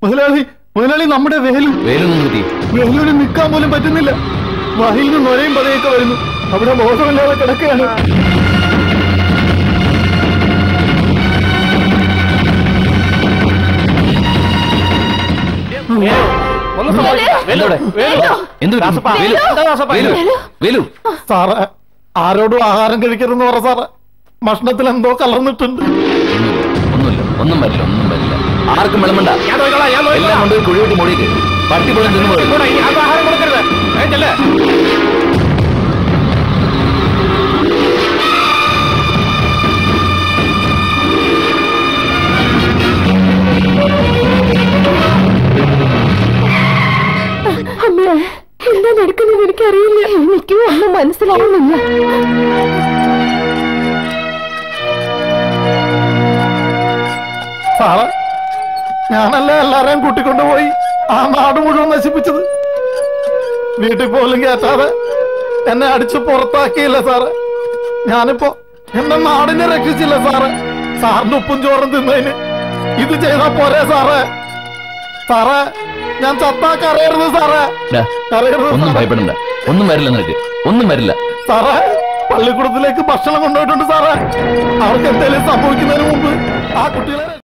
മുതലാളി മുതലാളി നമ്മുടെ വേലു വേലൊന്നും കിട്ടി വേലൂന് നിൽക്കാൻ പോലും പറ്റുന്നില്ല വായിൽ നിന്ന് നൊരയും പതയൊക്കെ വരുന്നു അവിടെ ബോധമില്ലാതെ കിടക്കുകയാണ് എന്തോടെ എന്ത് പറ്റി? വേലു വേലു വേലു സാറ് ആരോടും ആഹാരം കഴിക്കരുതെന്ന് പറ സാറ് ഭക്ഷണത്തിൽ എന്തോ കലർന്നിട്ടുണ്ട് ഒന്നുമില്ല ഒന്നും വരില്ല ഒന്നും വരില്ല ആർക്കും വിളമ്പണ്ട എല്ലാം കൊണ്ട് കുഴിവിട്ട് മൊഴിക്ക് പട്ടി പോലും തിന്നു പോയി ആഹാരം കൊടുക്കരുത് ഏ, ചെല്ല്. അമ്മേ എന്താ നടക്കുന്നത് എനിക്കറിയില്ല എനിക്കും ഒന്നും മനസ്സിലാവുന്നില്ല സാറ് ഞാനല്ല എല്ലാരെയും കൂട്ടിക്കൊണ്ടുപോയി ആ നാട് മുഴുവൻ നശിപ്പിച്ചത് വീട്ടിൽ പോലും കയറ്റാതെ എന്നെ അടിച്ചു പുറത്താക്കിയില്ല സാറ് ഞാനിപ്പോ എന്റെ നാടിനെ രക്ഷിച്ചില്ല സാറ് സാറിന് ഉപ്പും ചോറും തിന്നതിന് ഇത് ചെയ്താ പോരെ സാറേ സാറേ ഞാൻ ചത്താ കരയരുത് സാറേ ഡാ, കരയരുത് ഒന്നും സാറേ. ഭയപ്പെടണ്ട ഒന്നും വരില്ല നിനക്ക് ഒന്നും വരില്ല സാറേ പള്ളിക്കൂടത്തിലേക്ക് ഭക്ഷണം കൊണ്ടുപോയിട്ടുണ്ട് സാറേ അവർക്ക് എന്തെങ്കിലും സംഭവിക്കുന്നതിന് മുമ്പ് ആ കുട്ടികളെ